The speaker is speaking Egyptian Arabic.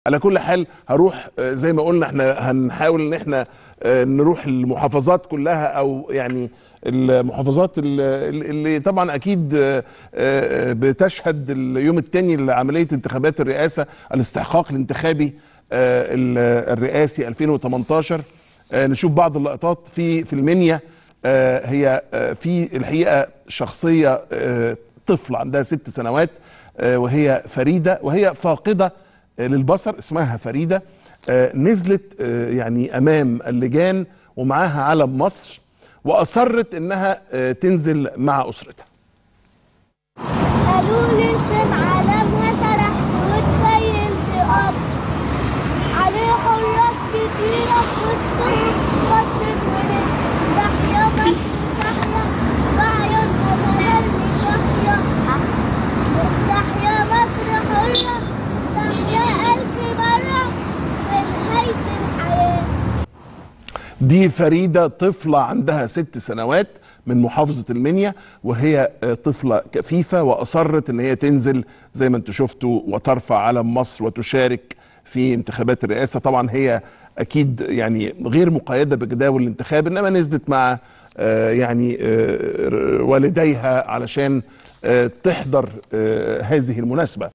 على كل حال هروح آه، زي ما قلنا احنا هنحاول ان احنا آه، نروح المحافظات كلها او يعني المحافظات ال- ال- اللي طبعا اكيد آه، آه، بتشهد اليوم الثاني لعمليه انتخابات الرئاسه الاستحقاق الانتخابي آه، ال- الرئاسي 2018 آه، نشوف بعض اللقطات في في المنيا آه، هي آه، في الحقيقه شخصيه آه، طفل عندها ست سنوات آه، وهي فريده وهي فاقده آه، للبصر اسمها فريده آه، نزلت آه، يعني امام اللجان ومعاها علم مصر واصرت انها آه، تنزل مع اسرتها قالوا لي ارسم علمها سرح واتخيلت اب عليه حراس كتيرة في وسطهم خطت من تحيا مصر تحيا بعيونها تهلي تحيا تحيا مصر حرة تحيا ألف مرة في نهاية الحياة دي فريده طفله عندها ست سنوات من محافظه المنيا وهي آه، طفله كفيفه واصرت ان هي تنزل زي ما انتم شفتوا وترفع علم مصر وتشارك في انتخابات الرئاسه طبعا هي اكيد يعني غير مقيده بجداول الانتخاب انما نزلت مع آه، يعني آه، والديها علشان آه، تحضر آه، هذه المناسبه